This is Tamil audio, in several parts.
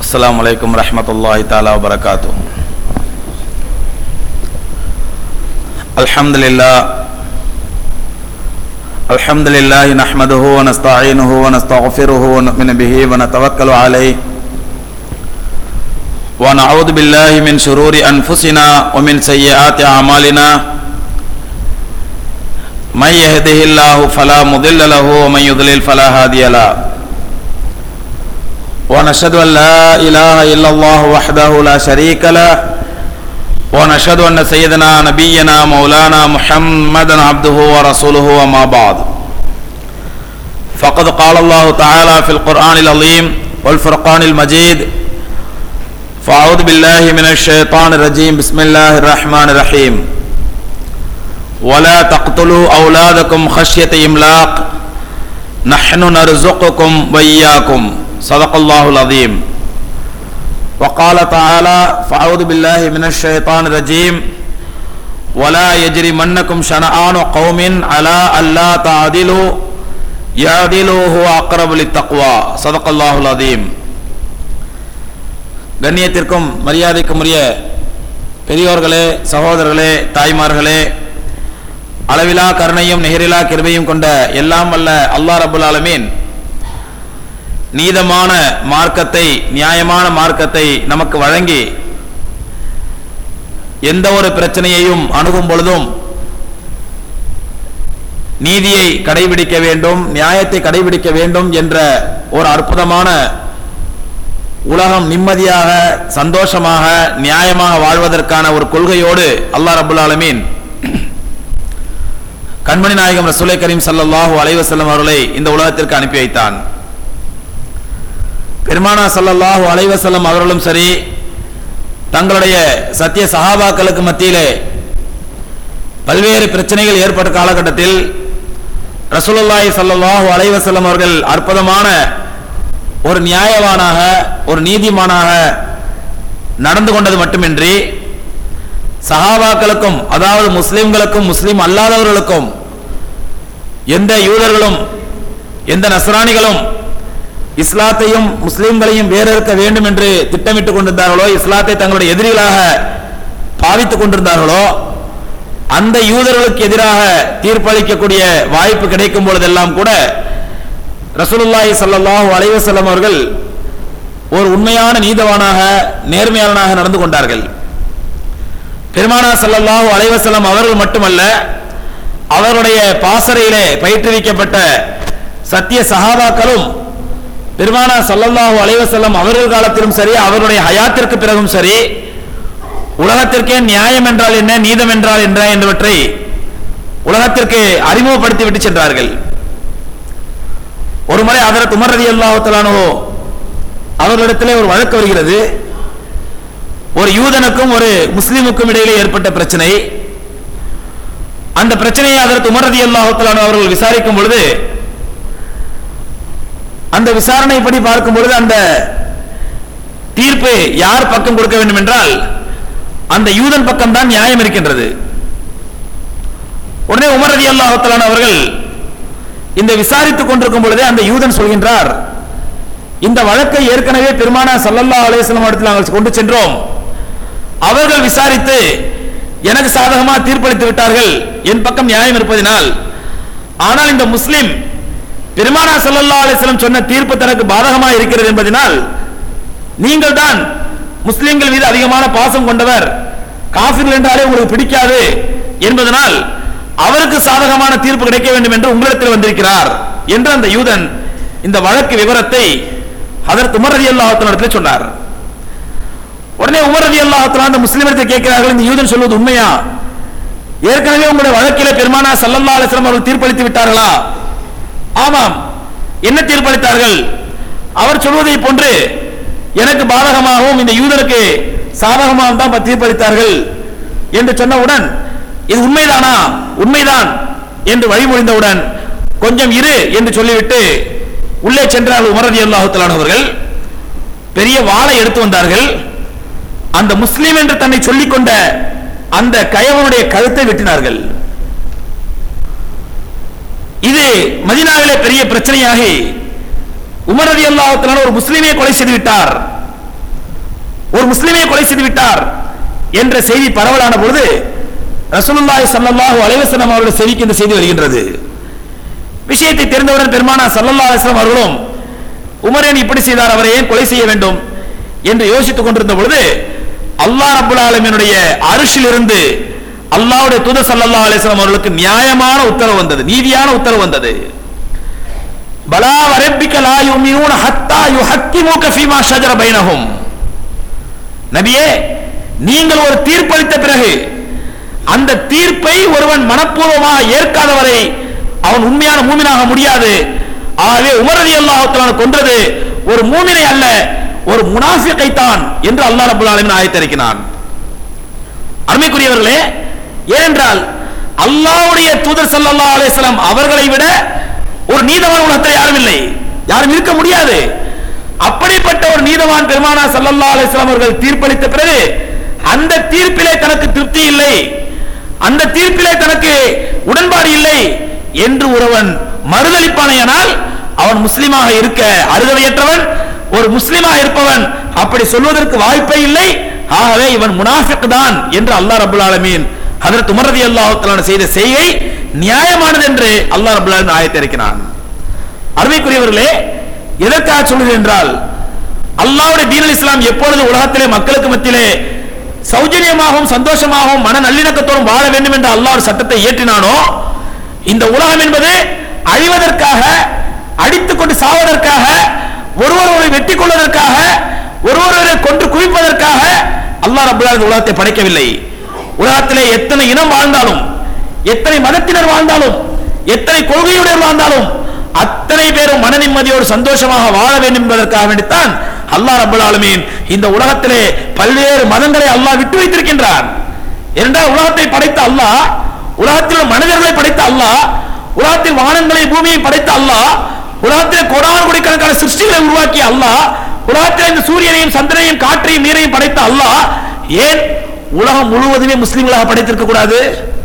السلام عليكم ورحمة الله تعالى وبركاته الحمد لله الحمد لله نحمده ونستعينه ونستغفره ونؤمن به ونتوكل عليه ونعوذ بالله من شرور أنفسنا ومن سيئات أعمالنا من يهده الله فلا مضل له ومن يضلل فلا هادي له ونشهد أن لا إله إلا الله وحده لا شريك له ونشهد أن سيدنا نبينا مولانا محمدا عبده ورسوله وما بعد فقد قال الله تعالى في القرآن العظيم والفرقان المجيد فأعوذ بالله من الشيطان الرجيم بسم الله الرحمن الرحيم ولا تقتلوا أولادكم خشية إملاق نحن نرزقكم وإياكم صدق الله العظيم وقال تعالى فأعوذ بالله من الشيطان الرجيم ولا يجرمنكم شنآن قوم على ألا تعدلوا يعدلوا هو أقرب للتقوى صدق الله العظيم கண்ணியத்திற்கும் மரியாதைக்கும் உரிய பெரியோர்களே சகோதரர்களே தாய்மார்களே அளவிலா கருணையும் நிகரிலா கிருபையும் கொண்ட எல்லாம் வல்ல அல்லாஹ் ரபுல் ஆலமீன் நீதமான மார்க்கத்தை நியாயமான மார்க்கத்தை நமக்கு வழங்கி எந்த ஒரு பிரச்சனையையும் அணுகும் பொழுதும் நீதியை கடைபிடிக்க வேண்டும் நியாயத்தை கடைபிடிக்க வேண்டும் என்ற ஒரு அற்புதமான உலகம் நிம்மதியாக சந்தோஷமாக நியாயமாக வாழ்வதற்கான ஒரு கொள்கையோடு அல்லாஹ் ரபுல் ஆலமீன் கண்மணி நாயகம் ரசூலை கரீம் சல்லல்லாஹு அலைவசல்லம் அவர்களை இந்த உலகத்திற்கு அனுப்பி வைத்தான் பெருமானா சல்லல்லாஹு அலைவசல்லம் அவர்களும் சரி தங்களுடைய சத்திய சஹாபாக்களுக்கு மத்தியிலே பல்வேறு பிரச்சனைகள் ஏற்பட்ட காலகட்டத்தில் ரசூலுல்லாஹி சல்லல்லாஹு அலைவசல்லம் அவர்கள் அற்புதமான ஒரு நியாயவானாக ஒரு நீதிமானாக நடந்து கொண்டது மட்டுமின்றி சஹாபாக்களுக்கும் அதாவது முஸ்லிம்களுக்கும் முஸ்லிம் அல்லாதவர்களுக்கும் எந்த யூதர்களும் எந்த நஸ்ரானிகளும் இஸ்லாத்தையும் முஸ்லிம்களையும் வேறறுக்க வேண்டும் என்று திட்டமிட்டுக் கொண்டிருந்தார்களோ இஸ்லாத்தை தங்களுடைய எதிரிகளாக பாவித்துக் கொண்டிருந்தார்களோ அந்த யூதர்களுக்கு எதிராக தீர்ப்பளிக்கக்கூடிய வாய்ப்பு கிடைக்கும் பொழுதெல்லாம் கூட ரசூலுல்லாஹி ஸல்லல்லாஹு அலைஹி வஸல்லம் அவர்கள் ஒரு உண்மையான நீதவானாக நேர்மையாளனாக நடந்து கொண்டார்கள் பெருமானா சல்லல்லாஹு அலைஹி வஸல்லம் அவர்கள் மட்டுமல்ல அவருடைய பாசறையிலே பயிற்றுவிக்கப்பட்ட சத்திய சஹாபாக்களும் பெருமானா சல்லல்லாஹு அலைஹி வஸல்லம் அவர்கள் காலத்திலும் சரி அவருடைய ஹயாத்திற்கு பிறகும் சரி உலகத்திற்கே நியாயம் என்றால் என்ன நீதம் என்றால் என்ன என்பவற்றை உலகத்திற்கு அறிமுகப்படுத்தி விட்டு சென்றார்கள் ஒரு முறை அதற்கு உமர் ரதி அல்லாஹலானோ அவர்களிடத்திலே ஒரு வழக்கு வருகிறது ஒரு யூதனுக்கும் ஒரு முஸ்லிமுக்கும் இடையிலே ஏற்பட்ட பிரச்சனை அந்த பிரச்சனையை அதற்கு உமர் ரதி அல்லாஹலானோ அவர்கள் விசாரிக்கும் பொழுது அந்த விசாரணைப்படி பார்க்கும் பொழுது அந்த தீர்ப்பு யார் பக்கம் கொடுக்க வேண்டும் என்றால் அந்த யூதன் பக்கம் தான் நியாயம் இருக்கின்றது உடனே உமர் ரதி அல்லாஹலான் அவர்கள் இந்த விசாரித்துக் கொண்டிருக்கும் பொழுதே அந்த யூதன் சொல்கின்றார் இந்த வழக்கை ஏற்கனவே பெருமானா சல்லல்லா அலேஸ்லம் இடத்தில் நாங்கள் கொண்டு சென்றோம் அவர்கள் விசாரித்து எனக்கு சாதகமாக தீர்ப்பளித்து விட்டார்கள் என் பக்கம் நியாயம் இருப்பதினால் ஆனால் இந்த முஸ்லிம் பெருமானா சல்லல்லா அலிஸ்லம் சொன்ன தீர்ப்பு தனக்கு பாதகமாக இருக்கிறது என்பதனால் நீங்கள் தான் முஸ்லிம்கள் மீது அதிகமான பாசம் கொண்டவர் காபிர்கள் என்றாலே உங்களுக்கு பிடிக்காது என்பதனால் அவருக்கு சாதகமான தீர்ப்பு கிடைக்க வேண்டும் என்று உங்களிடத்தில் வந்திருக்கிறார் என்று அந்த யூதன் இந்த வழக்கு விவரத்தை அதற்கு உமர் ரதி அல்லாஹத்தினிடத்தில் சொன்னார் உடனே உமர் ரதி அல்லாஹத்தின் அந்த முஸ்லிமிடத்தை கேட்கிறார்கள் இந்த யூதன் சொல்வது உண்மையா ஏற்கனவே உங்களுடைய வழக்கில பெருமானா சல்லல்லா அலிஸ்லாம் அவர்கள் தீர்ப்பளித்து விட்டார்களா ஆமாம் என்ன தீர்ப்பளித்தார்கள் அவர் சொல்வதை போன்று எனக்கு பாதகமாகவும் இந்த யூதனுக்கு சாதகமாகவும் தான் தீர்ப்பளித்தார்கள் என்று சொன்னவுடன் இது உண்மைதானா உண்மைதான் என்று வழிமொழிந்தவுடன் கொஞ்சம் இரு என்று சொல்லிவிட்டு உள்ளே சென்றார்கள் உமரதி அல்லாஹுத்தலான் அவர்கள் பெரிய வாளை எடுத்து வந்தார்கள் அந்த முஸ்லீம் என்று தன்னை சொல்லிக் கொண்ட அந்த கயவனுடைய கழுத்தை வெட்டினார்கள் இது மதினாவிலே பெரிய பிரச்சனையாகி உமர் ரதி அல்லாஹத்திலான ஒரு முஸ்லீமே கொலை செய்து விட்டார் முஸ்லிமை கொலை செய்து விட்டார் என்ற செய்தி பரவலான பொழுது ரசூலுல்லாஹி ஸல்லல்லாஹு அலைஹி வஸல்லம் அவருடைய செவிக்கு இந்த செய்தி வருகின்றது விஷயத்தை தெரிந்தவுடன் பெருமானா ஸல்லல்லாஹு அலைஹி வஸல்லம் அவர்களும் உமர் ஏன் இப்படி செய்தார் அவரை ஏன் கொலை செய்ய வேண்டும் என்று யோசித்துக் கொண்டிருந்த பொழுது அல்லாஹ் ரப்பல் ஆலமீனுடைய அரிசில் இருந்து அல்லாஹ்வுடைய தூதர் ஸல்லல்லாஹு அலைஹி வஸல்லம் அவர்களுக்கு நியாயமான உத்தரவு வந்தது நீதியான உத்தரவு வந்தது பலா வரப்பிக்க லா யுமினூன ஹத்தா யுஹக்கிமுக ஃபீமா ஷஜர பைனஹும் நபியே நீங்கள் ஒரு தீர்ப்பளித்த பிறகு அந்த தீர்ப்பை ஒருவன் மனப்பூர்வமாக ஏற்காதவரை அவன் உண்மையான மூமினாக முடியாது ஆகவே உமர் ரலியல்லாஹு தஆலா கொன்றது ஒரு மூமினை அல்ல ஒரு முனாஃபிகை தான் என்று அல்லாஹ் ரப்பல் ஆலமீன் ஆயத்திருக்கிறான் அருமைக்குரியவர்களே ஏனென்றால் அல்லாஹ்வுடைய தூதர் ஸல்லல்லாஹு அலைஹி வஸல்லம் அவர்களை விட ஒரு நீதவான் உலகத்தில் யாரும் இல்லை யாரும் இருக்க முடியாது அப்படிப்பட்ட ஒரு நீதவான் பெருமானா ஸல்லல்லாஹு அலைஹி வஸல்லம் அவர்கள் தீர்ப்பளித்த பிறகு அந்த தீர்ப்பிலே தனக்கு திருப்தி இல்லை அந்த தீர்ப்பிலே தனக்கு உடன்பாடு இல்லை என்று ஒருவன் மறுதளிப்பானையானால் அவன் முஸ்லிமாக இருக்க அருகதையற்றவன் ஒரு முஸ்லிமாக இருப்பவன் அப்படி சொல்வதற்கு வாய்ப்பே இல்லை ஆகவே இவன் முனாஃபிக் தான் என்று அல்லாஹ் ரபுல் ஆலமீன் ஹதரத் உமர் ரலியல்லாஹு தஆலா செய்த செய்கை நியாயமானது என்று அல்லாஹ் ரபுல் ஆலமீன் ஆயத்தை இறக்கினான் அருமைக்குரியவர்களே எதற்காக சொல்கிறேன் என்றால் அல்லாஹ்வுடைய தீனல் இஸ்லாம் எப்பொழுது உலகத்திலே மக்களுக்கு மத்தியிலே சௌஜன்யமாகவும் சந்தோஷமாகவும் மன நல்லிணக்கத்தோடும் வாழ வேண்டும் என்ற அல்லாஹ் ஒரு சட்டத்தை இயற்றினானோ இந்த உலகம் என்பது அழிவதற்காக அடித்துக் கொண்டு சாவதற்காக ஒருவரை வெட்டி கொள்வதற்காக ஒருவரை கொன்று குவிப்பதற்காக அல்லாஹ் ரப்பல் ஆலமீன் உலகத்தை படைக்கவில்லை உலகத்திலே எத்தனை இனம் வாழ்ந்தாலும் எத்தனை மதத்தினர் வாழ்ந்தாலும் எத்தனை கொள்கையுடையவர் வாழ்ந்தாலும் அத்தனை பேரும் மன நிம்மதியோடு சந்தோஷமாக வாழ வேண்டும் என்பதற்காக வேண்டித்தான் அல்லாஹ் ரப்பல் ஆலமீன் இந்த உலகத்திலே பல்வேறு மதங்களை அல்லாஹ் விட்டு வைத்திருக்கின்றான் என்றால் உலகத்தை படைத்த அல்லாஹ் உலகத்தில் மனிதர்களை படைத்த அல்லாஹ் உலகத்தில் வானங்களை பூமியை படைத்த அல்லாஹ் உலகத்தில் கோடான கோடிக்கணக்கான சிருஷ்டிகளை உருவாக்கிய அல்லாஹ் உலகத்தில் இந்த சூரியனையும் சந்திரனையும் காற்றையும் நீரையும் படைத்த அல்லாஹ் ஏன் உலகம் முழுவதுமே முஸ்லிம்களாக படைத்திருக்க கூடாது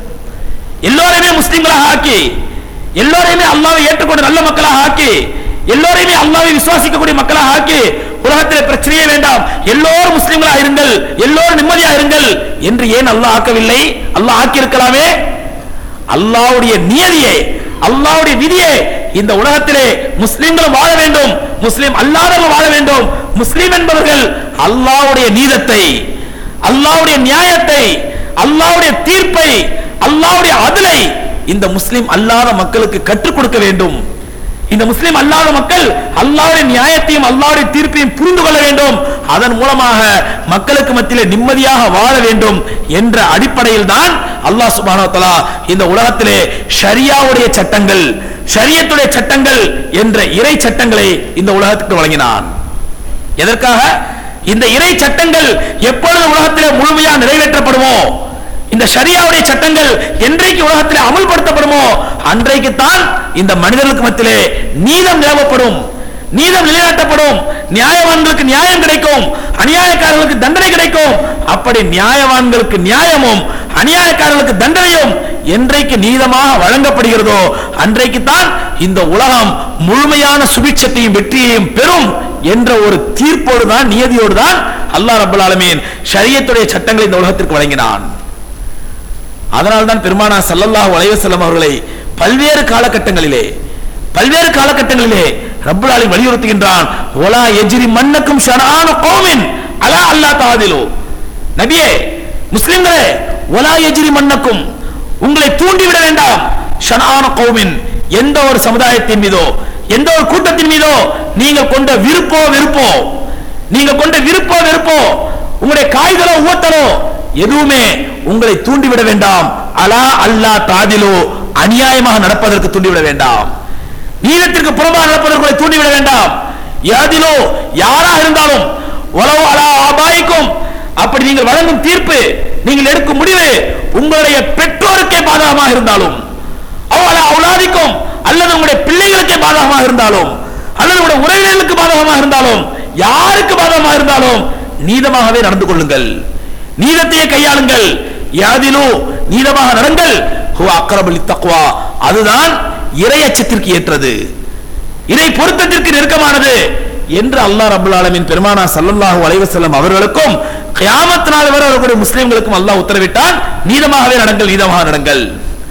எல்லோரையுமே முஸ்லிம்களாக ஆக்கி எல்லோரையுமே அல்லாவை ஏற்றுக்கொண்ட நல்ல மக்களாக ஆக்கி எல்லோரையுமே அல்லாவை விசுவாசிக்கக்கூடிய மக்களாக ஆக்கி உலகத்தில் பிரச்சனையே வேண்டாம் எல்லோரும் முஸ்லிம்களாக இருங்கள் எல்லோரும் நிம்மதியாக இருங்கள் என்று ஏன் அல்லாஹ் ஆக்கவில்லை அல்லாஹ் ஆக்கி இருக்கலாமே அல்லாஹ்வுடைய நியதியை அல்லாஹ்வுடைய விதியை இந்த உலகத்திலே முஸ்லிம்களும் வாழ வேண்டும் முஸ்லிம் அல்லாதவர்கள் வாழ வேண்டும் முஸ்லிம் என்பவர்கள் அல்லாஹ்வுடைய நீதத்தை அல்லாஹ்வுடைய நியாயத்தை அல்லாஹ்வுடைய தீர்ப்பை அல்லாஹ்வுடைய அதிலை இந்த முஸ்லிம் அல்லாத மக்களுக்கு கற்றுக் கொடுக்க வேண்டும் இந்த முஸ்லிம் அல்லாத மக்கள் அல்லாஹ்வுடைய நியாயத்தையும் அல்லாஹ்வுடைய தீர்ப்பையும் புரிந்து கொள்ள வேண்டும் அதன் மூலமாக மக்களுக்கு மத்தியிலே நிம்மதியாக வாழ வேண்டும் என்ற அடிப்படையில் தான் அல்லாஹ் சுப்ஹானஹு வ தஆலா இந்த உலகத்திலே ஷரியாவுடைய சட்டங்கள் ஷரியத்துடைய சட்டங்கள் என்ற இறை சட்டங்களை இந்த உலகத்துக்கு வழங்கினான் எதற்காக இந்த இறை சட்டங்கள் எப்பொழுது உலகத்திலே முழுமையாக நிறைவேற்றப்படுமோ இந்த ஷரியாவுடைய சட்டங்கள் என்றைக்கு உலகத்திலே அமல்படுத்தப்படுமோ அன்றைக்கு தான் இந்த மனிதர்களுக்கு மத்தியிலே நீதம் நிலவப்படும் நீதம் நிலைநாட்டப்படும் நியாயவான்களுக்கு நியாயம் கிடைக்கும் அநியாயக்காரர்களுக்கு தண்டனை கிடைக்கும் அப்படி நியாயவான்களுக்கு நியாயமும் அநியாயக்காரர்களுக்கு தண்டனையும் என்றைக்கு நீதமாக வழங்கப்படுகிறதோ அன்றைக்கு தான் இந்த உலகம் முழுமையான சுபிட்சத்தையும் வெற்றியையும் பெறும் என்ற ஒரு தீர்ப்போடு தான் நியதியோடு தான் அல்லாஹ் ரப்பல் ஆலமீன் ஷரியத்துடைய சட்டங்களை இந்த உலகத்திற்கு வழங்கினான் அதனால்தான் பெருமானா ஸல்லல்லாஹு அலைஹி வஸல்லம் அவர்களை பல்வேறு காலகட்டங்களிலே பல்வேறு காலகட்டங்களிலே ரப்பல் ஆலமீன் வலியுறுத்துகின்றான் ஒலா எஜ்ரி மன்னக்கும் ஷனான கோமின் அலா அல்லாஹ் தாதிலு நபியே முஸ்லிம்களே ஒலா எஜ்ரி மன்னக்கும் உங்களை தூண்டிவிட வேண்டாம் ஷனான கௌமின் எந்த ஒரு சமுதாயத்தின் மீதோ எந்த ஒரு கூட்டத்தின் மீதோ நீங்கள் கொண்ட விருப்போ வெறுப்போ நீங்கள் கொண்ட விருப்போ வெறுப்போ உங்களுடைய காய்களோ ஊத்தலோ எதுவுமே உங்களை தூண்டிவிட வேண்டாம் அலா அல்லா தாதிலோ அநியாயமாக நடப்பதற்கு தூண்டிவிட வேண்டாம் நீதத்திற்கு புறம்பாக நடப்பதற்கு உங்களை தூண்டிவிட வேண்டாம் யாதிலோ யாராக இருந்தாலும் உளவு அலா ஆபாய்க்கும் அப்படி நீங்கள் வழங்கும் தீர்ப்பு நீங்கள் எடுக்கும் முடிவு உங்களுடைய பெற்றோருக்கே பாதகமாக இருந்தாலும் அவள அவுலாதிக்கும் அல்லது உங்களுடைய பிள்ளைகளுக்கே பாதகமாக இருந்தாலும் அல்லது உங்களுடைய உறவினர்களுக்கு பாதகமாக இருந்தாலும் யாருக்கு பாதகமாக இருந்தாலும் நீதமாகவே நடந்து கொள்ளுங்கள் நீதத்தையே கையாளுங்கள் யாதிலோ நீதமாக நடங்கள் ஹுவ அக்ரபலி தக்வா அதுதான் இறை அச்சத்திற்கு ஏற்றது இறை பொருத்தத்திற்கு நெருக்கமானது என்று அல்லாஹ் ரபுல் ஆலமின் பெருமானா சல்லல்லாஹு அலைஹி வஸல்லம் அவர்களுக்கும் கியாமத் நாள் வரை வரக்கூடிய முஸ்லிம்களுக்கும் அல்லாஹ் உத்தரவிட்டான் நீதமாகவே நடங்கள் நீதமாக நடங்கள்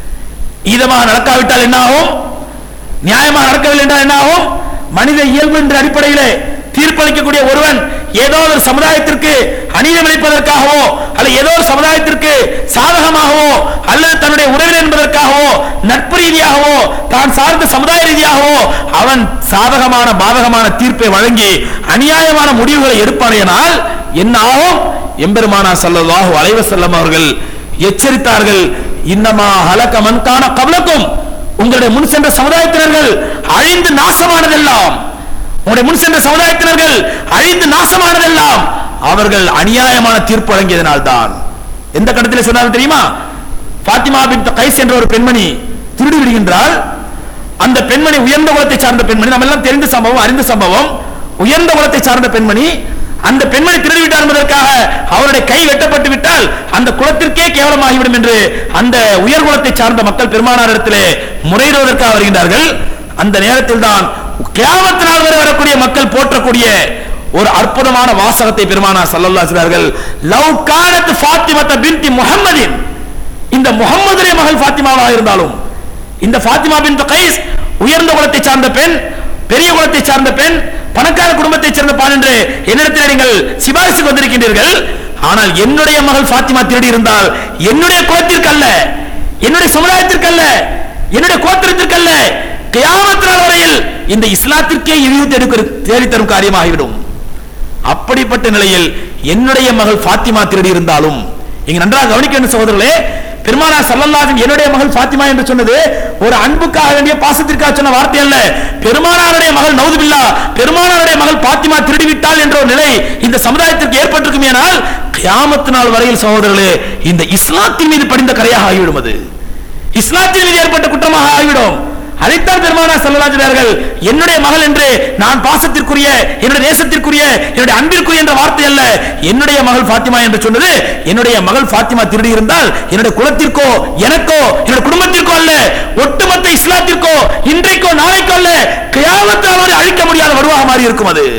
நீதமாக நடக்காவிட்டால் என்ன ஆகும் நியாயமாக நடக்கவில்லை என்றால் என்ன ஆகும் மனித இயல்பு என்ற அடிப்படையிலே தீர்ப்பளிக்கக்கூடிய ஒருவன் ஏதோ ஒரு சமுதாயத்திற்கு அநீதம் இழைப்பதற்காகவோ அல்லது ஏதோ ஒரு சமுதாயத்திற்கு சாதகமாகவோ அல்லது தன்னுடைய உறவினர் என்பதற்காகவோ நட்பு ரீதியாகவோ தான் சார்ந்த சமுதாய ரீதியாகவோ அவன் சாதகமான பாதகமான தீர்ப்பை வழங்கி அநியாயமான முடிவுகளை எடுப்பானேனால் என்ன ஆகும் எம்பெருமானா ஸல்லல்லாஹு அலைஹி வஸல்லம் அவர்கள் எச்சரித்தார்கள் இன்னமா ஹலக மன் கான கபலக்கும் உங்களுடைய முன் சென்ற சமுதாயத்தினர்கள் அழிந்து நாசமானதெல்லாம் உங்களுடைய முன் சென்ற சமுதாயத்தினர்கள் அழிந்து நாசமானதெல்லாம் அவர்கள் அநியாயமான தீர்ப்பு வழங்கியதனால் தான் எந்த கட்டத்தில் சொன்னாலும் தெரியுமா பாத்திமா பின் கைஸ் என்ற ஒரு பெண்மணி திருடி விடுகின்றால் அந்த பெண்மணி உயர்ந்த குலத்தை சார்ந்த பெண்மணி நம்ம எல்லாம் தெரிந்த சம்பவம் அறிந்த சம்பவம் உயர்ந்த குலத்தை சார்ந்த பெண்மணி அந்த பெண்மணி திருடிவிட்டார் என்பதற்காக அவருடைய கை வெட்டப்பட்டு விட்டால் அந்த குலத்திற்கே கேவலமாகிவிடும் என்று அந்த உயர் குலத்தை சார்ந்த மக்கள் பெருமானார் இடத்திலே முறையிடுவதற்காக வருகின்றார்கள் அந்த நேரத்தில் தான் கியாமத் நாள் வரை வரக்கூடிய மக்கள் போற்றக்கூடிய ஒரு அற்புதமான வாசகத்தை பெருமானார் சல்லல்லாஹு அலைஹி வஸல்லம் லவ் கானத் ஃபாத்திமத்த பின்தி முஹம்மதின் இந்த முகம்மதுடைய மகள் ஃபாத்திமாவாக இருந்தாலும் இந்த ஃபாத்திமா பின் கைஸ் உயர்ந்த குலத்தை சார்ந்த பெண் பெரிய குலத்தை சார்ந்த பெண் பணக்கார குடும்பத்தை சேர்ந்த பான் என்று என்னிடத்தில் நீங்கள் சிபாரிசுக்கு வந்திருக்கின்றீர்கள் ஆனால் என்னுடைய மகள் ஃபாத்திமா திருடி இருந்தால் என்னுடைய குலத்திற்கு அல்ல என்னுடைய சமுதாயத்திற்கு அல்ல என்னுடைய கோத்திரத்திற்கு அல்ல கியாமத் நாள் வரையில் இந்த இஸ்லாத்திற்கே இழிவு தேடி தேடித்தரும் காரியமாகிவிடும் அப்படிப்பட்ட நிலையில் என்னுடைய மகள் ஃபாத்திமா திருடி இருந்தாலும் இங்க நன்றாக கவனிக்க வேண்டும் சகோதரர்களே பெருமானா சல்லல்லாஹு என்னுடைய மகள் ஃபாத்திமா என்று சொன்னது ஒரு அன்புக்காக வேண்டிய பாசத்திற்காக சொன்ன வார்த்தை அல்ல பெருமானாருடைய மகள் நவுதுபில்லா பெருமானாருடைய மகள் பாத்திமா திருடி விட்டாள் என்ற ஒரு நிலை இந்த சமுதாயத்திற்கு ஏற்பட்டிருக்குமேனால் கியாமத்து நாள் வரையில் சகோதரர்களே இந்த இஸ்லாத்தின் மீது படிந்த கரையாக ஆகிவிடும் அது இஸ்லாத்தின் மீது ஏற்பட்ட குற்றமாக ஆகிவிடும் அதைத்தான் பெருமானா செல்லலாஜினார்கள் என்னுடைய மகள் என்று நான் பாசத்திற்குரிய என்னுடைய தேசத்திற்குரிய என்னுடைய அன்பிற்குரிய என்ற வார்த்தை அல்ல என்னுடைய மகள் ஃபாத்திமா என்று சொன்னது என்னுடைய மகள் ஃபாத்திமா திருடி இருந்தால் என்னுடைய குலத்திற்கோ எனக்கோ என்னுடைய குடும்பத்திற்கோ அல்ல ஒட்டுமொத்த இஸ்லாத்திற்கோ இன்றைக்கோ நாளைக்கோ அல்ல கியாமத்தால் அழிக்க முடியாத வருவாக மாறி இருக்கும் அது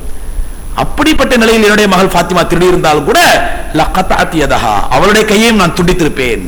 அப்படிப்பட்ட நிலையில் என்னுடைய மகள் ஃபாத்திமா திருடி இருந்தாலும் கூட லக்கத்தாத்தியதஹா அவளுடைய கையையும் நான் துண்டித்திருப்பேன்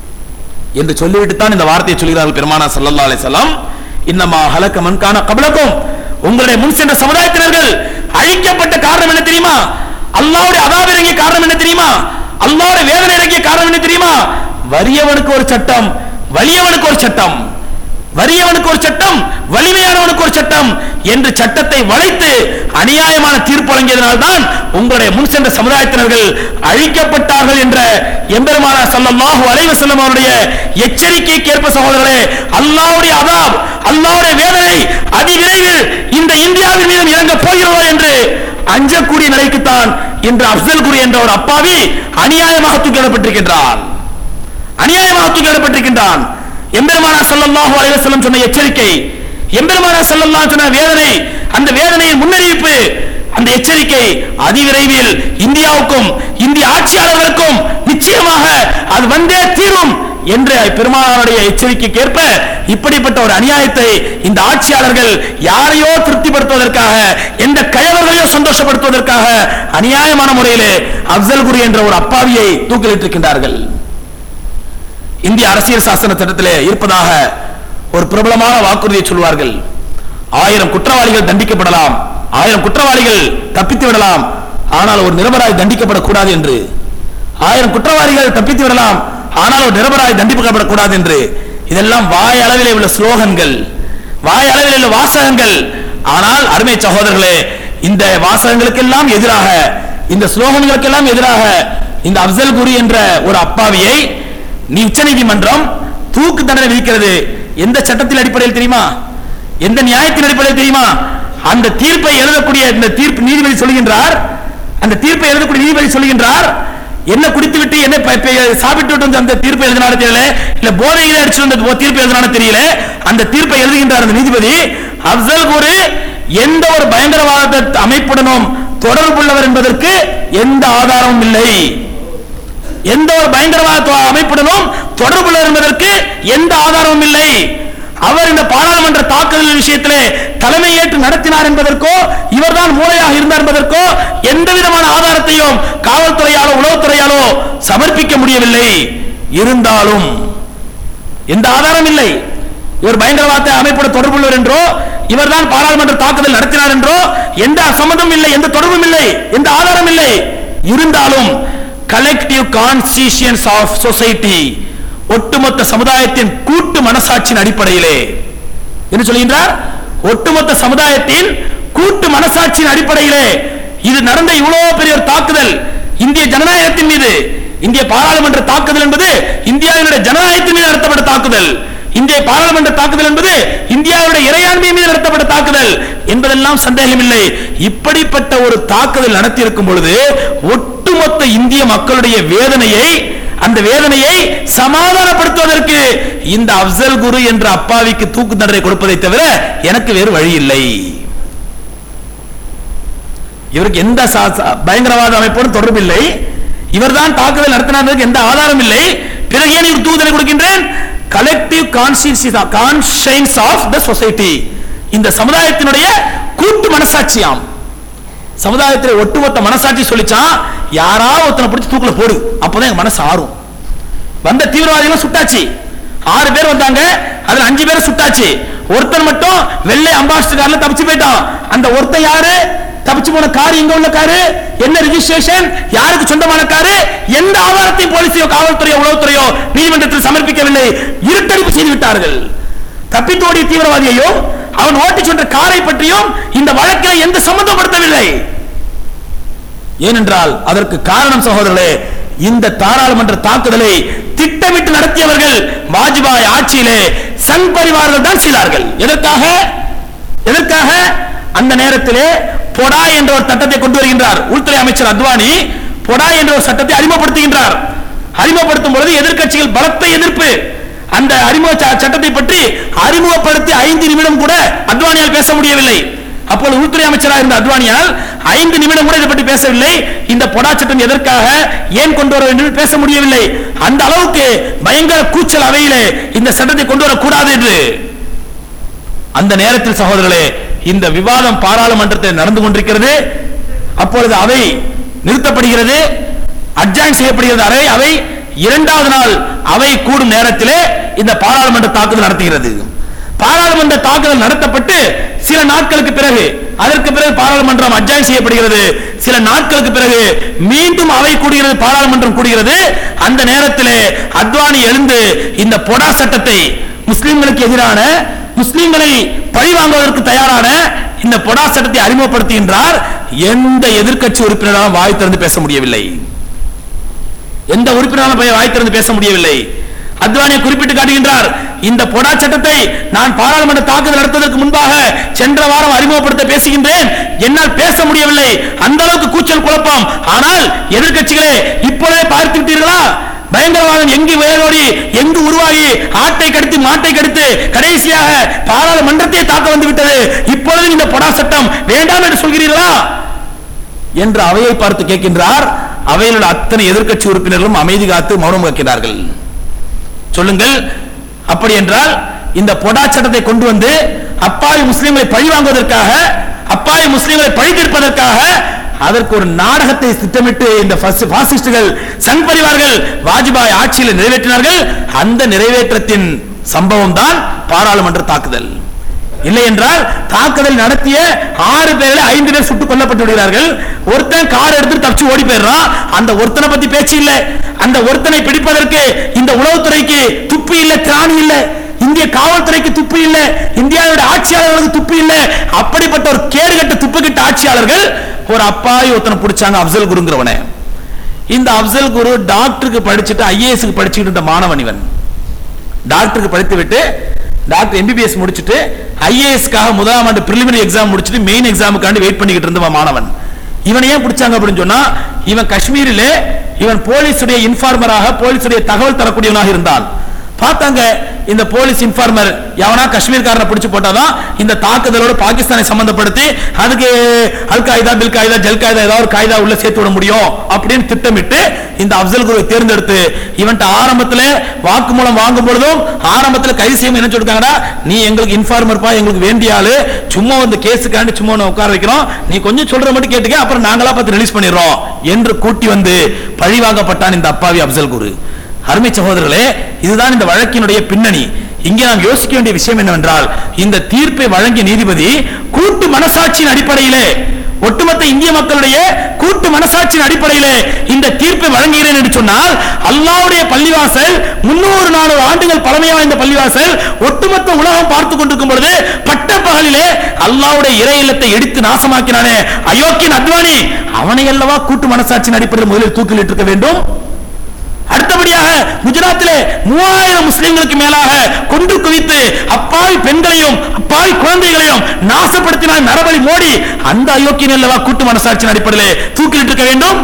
என்று சொல்லிவிட்டு தான் இந்த வார்த்தையை சொல்கிறார்கள் பெருமானா சல்லல்லா அலைஹிஸ்ஸலாம் இன்னமா ஹலக மன் கான கபலக்கும் உங்களுடைய முன் சென்ற சமுதாயத்தினர்கள் அழிக்கப்பட்ட காரணம் என்ன தெரியுமா அல்லாஹ்வுடைய அதாப் இறங்கிய காரணம் என்ன தெரியுமா அல்லாஹ்வுடைய வேதனை இறங்கிய காரணம் என்ன தெரியுமா வறியவனுக்கு ஒரு சட்டம் வலியவனுக்கு ஒரு சட்டம் வறியவனுக்கு ஒரு சட்டம் வலிமையானவனுக்கு ஒரு சட்டம் என்று சட்டத்தை வளைத்து அநியாயமான தீர்ப்பு வழங்கியதனால் தான் உங்களுடைய முன் சென்ற சமுதாயத்தினர்கள் அழிக்கப்பட்டார்கள் என்ற எம்பெருமானா ஸல்லல்லாஹு அலைஹி வஸல்லம் அவருடைய எச்சரிக்கைக்கு ஏற்ப சகோதரர்களே அல்லாஹ்வுடைய அதாப் அல்லாஹ்வுடைய வேதனை அதிவிரைவில் இந்த இந்தியாவின் மீது இறங்க போகிறதோ என்று அஞ்சக்கூடிய நிலைக்குத்தான் இன்று அப்சல் குரு என்ற ஒரு அப்பாவி அநியாயமாக தூக்கிடப்பட்டிருக்கின்றான் அநியாயமாக தூக்கிடப்பட்டிருக்கின்றான் எம்பெருமானா ஸல்லல்லாஹு அலைஹி வஸல்லம் சொன்ன எச்சரிக்கை எம்பெருமானா ஸல்லல்லாஹு சொன்ன வேதனை அந்த வேதனையின் முன்னறிவிப்பு அந்த எச்சரிக்கை அதிவிரைவில் இந்தியாவுக்கும் இந்திய ஆட்சியாளர்களுக்கும் நிச்சயமாக அது வந்தே தீரும் என்ற பெருமானாருடைய எச்சரிக்கைக்கு ஏற்ப இப்படிப்பட்ட ஒரு அநியாயத்தை இந்த ஆட்சியாளர்கள் யாரையோ திருப்திப்படுத்துவதற்காக எந்த கயவர்களையோ சந்தோஷப்படுத்துவதற்காக அநியாயமான முறையிலே அப்சல் குரு என்ற ஒரு அப்பாவியை தூக்கிலிட்டிருக்கின்றார்கள் இந்திய அரசியல் சாசன சட்டத்திலே இருப்பதாக ஒரு பிரபலமான வாக்குறுதியை சொல்வார்கள் ஆயிரம் குற்றவாளிகள் தண்டிக்கப்படலாம் ஆயிரம் குற்றவாளிகள் தப்பித்து விடலாம் ஆனால் ஒரு நிரபராய் தண்டிக்கப்படக்கூடாது என்று ஆயிரம் குற்றவாளிகள் தப்பித்து விடலாம் ஆனால் ஒரு நிரபராய் தண்டிக்கப்படக்கூடாது என்று இதெல்லாம் வாய் அளவிலே உள்ள ஸ்லோகன்கள் வாய் அளவிலே உள்ள வாசகங்கள் ஆனால் அருமை சகோதரர்களே இந்த வாசகங்களுக்கெல்லாம் எதிராக இந்த ஸ்லோகங்களுக்கெல்லாம் எதிராக இந்த அப்சல் குரு என்ற ஒரு அப்பாவியை நீ உச்சநீதிமன்றம் தூக்கு தண்டனை விதிக்கிறது எந்த சட்டத்தின் அடிப்படையில் தெரியுமா எந்த நியாயத்தின் அடிப்படையில் தெரியுமா அந்த தீர்ப்பை எழுதக்கூடிய இந்த தீர்ப்பு நீதிபதி சொல்கின்றார் அந்த தீர்ப்பை எழுதக்கூடிய நீதிபதி சொல்கின்றார் என்ன குடித்து விட்டு என்ன ப- ப- சாப்பிட்டு விட்டு வந்து அந்த தீர்ப்பை எழுதினாலும் தெரியல இல்ல போதையில அடிச்சு வந்து போ- தீர்ப்பு எழுதினாலும் தெரியல அந்த தீர்ப்பை எழுதுகின்றார் அந்த நீதிபதி அப்சல் குரு எந்த ஒரு பயங்கரவாத அமைப்புடனும் தொடர்புள்ளவர் என்பதற்கு எந்த ஆதாரமும் இல்லை எந்த ஒரு பயங்கரவாத தொ- அமைப்புடனும் தொடர்புள்ள என்பதற்கு எந்த ஆதாரமும் இல்லை அவர் இந்த பாராளுமன்ற தாக்குதல் விஷயத்திலே தலைமை ஏற்று நடத்தினார் என்பதற்கோ இவர்தான் மூளையாக இருந்தார் என்பதற்கோ எந்த விதமான ஆதாரத்தையும் காவல்துறையாலோ உளவுத்துறையாலோ சமர்ப்பிக்க முடியவில்லை இருந்தாலும் எந்த ஆதாரம் இல்லை இவர் பயங்கரவாத அமைப்போட தொடர்புள்ளவர் என்றோ இவர்தான் பாராளுமன்ற தாக்குதல் நடத்தினார் என்றோ எந்த சம்மதம் இல்லை எந்த தொடர்பும் இல்லை எந்த ஆதாரம் இல்லை இருந்தாலும் கலெக்டிவ் கான்ஸ்டியூஷன்ஸ் ஆஃப் சொசைட்டி ஒட்டுமொத்த சமுதாயத்தின் கூட்டு மனசாட்சியின் அடிப்படையிலே என்ன சொல்கின்றார் ஒட்டுமொத்த சமுதாயத்தின் கூட்டு மனசாட்சியின் அடிப்படையிலே இது நடந்த இவ்வளவு பெரிய ஒரு தாக்குதல் இந்திய ஜனநாயகத்தின் மீது இந்திய பாராளுமன்ற தாக்குதல் என்பது இந்தியாவினுடைய ஜனநாயகத்தின் மீது நடத்தப்பட்ட தாக்குதல் இந்திய பாராளுமன்ற தாக்குதல் என்பது இந்தியாவுடைய இறையாண்மை மீது நடத்தப்பட்ட தாக்குதல் என்பதெல்லாம் சந்தேகமில்லை இப்படிப்பட்ட ஒரு தாக்குதல் நடத்தி இருக்கும் பொழுது ஒட்டுமொத்த இந்திய மக்களுடைய வேதனையை அந்த வேதனையை சமாதானப்படுத்துவதற்கு இந்த அப்சல் குரு என்ற அப்பாவிக்கு தூக்கு தண்டனை கொடுப்பதை தவிர எனக்கு வேறு வழி இல்லை இவருக்கு எந்த சா- சா- பயங்கரவாத அமைப்போடு தொடர்பு இல்லை இவர்தான் தாக்குதல் நடத்தினதற்கு எந்த ஆதாரம் இல்லை பிறகு ஏன் இவர் தூதரை கொடுக்கின்றேன் collective conscience of the society இந்த சமுதாயத்தினுடைய கூட்டு மனசாட்சியாம் சமுதாயத்தில் ஒட்டுமொத்த மனசாட்சி சொல்லிச்சான் யாராவது ஒருத்தனை பிடிச்சி தூக்குல போடு அப்பதான் எங்க மனசு ஆறும் வந்த தீவிரவாதிகள் சுட்டாச்சு ஆறு பேர் வந்தாங்க அதுல அஞ்சு பேர் சுட்டாச்சு ஒருத்தன் மட்டும் வெள்ளை அம்பாசிடர் கார்ல தப்பிச்சு போயிட்டான் அந்த ஒருத்தன் யாரு தப்பிச்சு போன கார் எங்க உள்ள காரு என்ன ரெஜிஸ்ட்ரேஷன் யாருக்கு சொந்தமான காரு எந்த ஆதாரத்தையும் போலீஸையோ காவல்துறையோ உளவுத்துறையோ நீதிமன்றத்தில் சமர்ப்பிக்கவில்லை இருட்டடிப்பு செய்து விட்டார்கள் தப்பித்தோடிய தீவிரவாதியையும் அவன் ஓட்டி சென்ற காரை பற்றியும் இந்த வழக்கில் எந்த சம்பந்தப்படுத்தவில்லை ஏனென்றால் அதற்கு காரணம் சகோதரர்களே இந்த தாராளுமன்ற தாக்குதலை திட்டமிட்டு நடத்தியவர்கள் வாஜ்பாய் ஆட்சியிலே சங் பரிவார்கள் தான் செய்தார்கள் எதற்காக எதற்காக அந்த நேரத்திலே பொடா என்ற ஒரு சட்டத்தை கொண்டு வருகின்றார் உள்துறை அமைச்சர் அத்வானி பொடா என்ற ஒரு சட்டத்தை அறிமுகப்படுத்துகின்றார் அறிமுகப்படுத்தும் பொழுது எதிர்க்கட்சிகள் பலத்த எதிர்ப்பு அந்த அறிமுக ச- சட்டத்தை பற்றி அறிமுகப்படுத்தி ஐந்து நிமிடம் கூட அத்வானியால் பேச முடியவில்லை அப்போது உள்துறை அமைச்சராக இருந்த அத்வானியால் ஐந்து நிமிடம் கூட இதை பற்றி பேசவில்லை இந்த பொடா சட்டம் எதற்காக ஏன் கொண்டு வர வேண்டும் என்று பேச முடியவில்லை அந்த அளவுக்கு பயங்கர கூச்சல் அவையிலே இந்த சட்டத்தை கொண்டு வரக்கூடாது என்று அந்த நேரத்தில் சகோதரர்களே இந்த விவாதம் பாராளுமன்றத்தில் நடந்து கொண்டிருக்கிறது அப்பொழுது அவை நிறுத்தப்படுகிறது அட்ஜாயின் செய்யப்படுகிறது அறை அவை இரண்டாவது நாள் அவை கூடும் நேரத்திலே இந்த பாராளுமன்ற தாக்குதல் நடத்துகிறது பாராளுமன்ற தாக்குதல் நடத்தப்பட்டு சில நாட்களுக்கு பிறகு அதற்கு பிறகு பாராளுமன்றம் அட்ஜாயின் செய்யப்படுகிறது சில நாட்களுக்கு பிறகு மீண்டும் அவை கூடுகிறது பாராளுமன்றம் கூடுகிறது அந்த நேரத்திலே அத்வானி எழுந்து இந்த பொடா சட்டத்தை முஸ்லிம்களுக்கு எதிரான முஸ்லிம்களை பழி வாங்குவதற்கு தயாரான இந்த பொடா சட்டத்தை அறிமுகப்படுத்துகின்றார் எந்த எதிர்க்கட்சி உறுப்பினராலும் வாய் திறந்து பேச முடியவில்லை எந்த உறுப்பினராலும் போய் வாய் திறந்து பேச முடியவில்லை அத்வானியை குறிப்பிட்டு காட்டுகின்றார் இந்த பொடா சட்டத்தை நான் பாராளுமன்ற தாக்குதல் நடத்துவதற்கு முன்பாக சென்ற வாரம் அறிமுகப்படுத்த பேசுகின்றேன் என்னால் பேச முடியவில்லை அந்த அளவுக்கு கூச்சல் குழப்பம் ஆனால் எதிர்க்கட்சிகளே இப்பொழுதே பார்த்து விட்டீர்களா பயங்கரவாதம் எங்கு வேரோடி எங்கு உருவாகி ஆட்டை கடித்து மாட்டை கடித்து கடைசியாக பாராளுமன்றத்தை தாக்க வந்து விட்டது இப்பொழுது இந்த பொடா சட்டம் வேண்டாம் என்று சொல்கிறீர்களா என்று அவையை பார்த்து கேட்கின்றார் அவையில் உள்ள அத்தனை எதிர்க்கட்சி உறுப்பினர்களும் அமைதி காத்து மௌனம் காக்கிறார்கள் சொல்லுங்கள் அப்படி என்றால் இந்த பொடா சட்டத்தை கொண்டு வந்து அப்பாவி முஸ்லிம்களை பழி வாங்குவதற்காக அப்பாவி முஸ்லிம்களை பழி தீர்ப்பதற்காக அதற்கு ஒரு நாடகத்தை திட்டமிட்டு இந்த ஃபஸ்- பாசிஸ்டுகள் சங் பரிவார்கள் வாஜ்பாய் ஆட்சியில் நிறைவேற்றினார்கள் அந்த நிறைவேற்றத்தின் சம்பவம் தான் பாராளுமன்ற தாக்குதல் இல்லை என்றால் தாக்குதல் நடத்திய ஆறு பேர்ல ஐந்து பேர் சுட்டுக் கொல்லப்பட்டு விடுகிறார்கள் ஒருத்தன் கார் எடுத்து தப்பிச்சு ஓடி போயிடுறான் அந்த ஒருத்தனை பத்தி பேச்சு இல்ல அந்த ஒருத்தனை பிடிப்பதற்கு இந்த உளவுத்துறைக்கு துப்பு இல்ல திராணி இல்ல இந்திய காவல்துறைக்கு துப்பு இல்ல இந்தியாவுடைய ஆட்சியாளர்களுக்கு துப்பு இல்ல அப்படிப்பட்ட ஒரு கேடுகட்ட துப்புக்கிட்ட ஆட்சியாளர்கள் ஒரு அப்பாவி ஒருத்தனை பிடிச்சாங்க அப்சல் குருங்கிறவனை இந்த அப்சல் குரு டாக்டருக்கு படிச்சுட்டு ஐஏஎஸ்க்கு படிச்சுட்டு இருந்த மாணவன் இவன் டாக்டருக்கு படித்து விட்டு டாக்டர் எம்பிபிஎஸ் முடிச்சுட்டு ஐஏஎஸ்க்காக முதலாம் ஆண்டு பிரிலிமினரி எக்ஸாம் முடிச்சுட்டு மெயின் எக்ஸாமுக்காண்டி வெயிட் பண்ணிக்கிட்டு இருந்தவன் மாணவன் இவனை ஏன் பிடிச்சாங்க அப்படின்னு சொன்னா இவன் காஷ்மீரிலே இவன் போலீஸுடைய இன்ஃபார்மராக போலீஸுடைய தகவல் தரக்கூடியவனாக இருந்தான் பார்த்தாங்க இந்த போலீஸ் இன்ஃபார்மர் எவனா காஷ்மீர்காரனை பிடிச்சு போட்டாதான் இந்த தாக்குதலோட பாகிஸ்தானை சம்பந்தப்படுத்தி அதுக்கு அல் காய்தா பில் காய்தா ஜல் காய்தா ஏதாவது ஒரு காய்தா உள்ள சேர்த்து விட முடியும் அப்படின்னு திட்டமிட்டு இந்த அப்சல் குருவை தேர்ந்தெடுத்து இவன்ட்ட ஆரம்பத்துல வாக்குமூலம் வாங்கும் பொழுதும் ஆரம்பத்துல கைது செய்யும் என்ன சொல்லிருக்காங்கடா நீ எங்களுக்கு இன்ஃபார்மர் பா எங்களுக்கு வேண்டிய ஆளு சும்மா வந்து கேஸுக்காண்டி சும்மா உன்னை உட்கார வைக்கிறோம் நீ கொஞ்சம் சொல்ற மட்டும் கேட்டுக்க அப்புறம் நாங்களா பார்த்து ரிலீஸ் பண்ணிடுறோம் என்று கூட்டி வந்து பழிவாங்கப்பட்டான் இந்த அப்பாவி அப்சல் குரு அருமை சகோதரர்களே இதுதான் இந்த வழக்கினுடைய பின்னணி இங்கே நாம் யோசிக்க வேண்டிய விஷயம் என்னவென்றால் இந்த தீர்ப்பை வழங்கிய நீதிபதி கூட்டு மனசாட்சியின் அடிப்படையிலே ஒட்டுமொத்த இந்திய மக்களுடைய கூட்டு மனசாட்சியின் அடிப்படையிலே இந்த தீர்ப்பை வழங்குகிறேன் என்று சொன்னால் அல்லாவுடைய பள்ளிவாசல் முன்னூறு நானூறு ஆண்டுகள் பழமையான இந்த பள்ளிவாசல் ஒட்டுமொத்த உலகம் பார்த்து கொண்டிருக்கும் பொழுது பட்ட பகலிலே அல்லாவுடைய இறை இல்லத்தை எடுத்து நாசமாக்கினானே அயோக்கியன் அத்வானி அவனை அல்லவா கூட்டு மனசாட்சியின் அடிப்படையில் முதலில் தூக்கிலிட்டு இருக்க வேண்டும் அடுத்தபடியாக குஜராத்திலே மூவாயிரம் முஸ்லிம்களுக்கு மேலாக கொண்டு குவித்து அப்பாவி பெண்களையும் அப்பாவி குழந்தைகளையும் நாசப்படுத்தினார் நரபலி மோடி அந்த அயோக்கியன் அல்லவா கூட்டு மனசாட்சியின் அடிப்படையிலே தூக்கிலிட்டு இருக்க வேண்டும்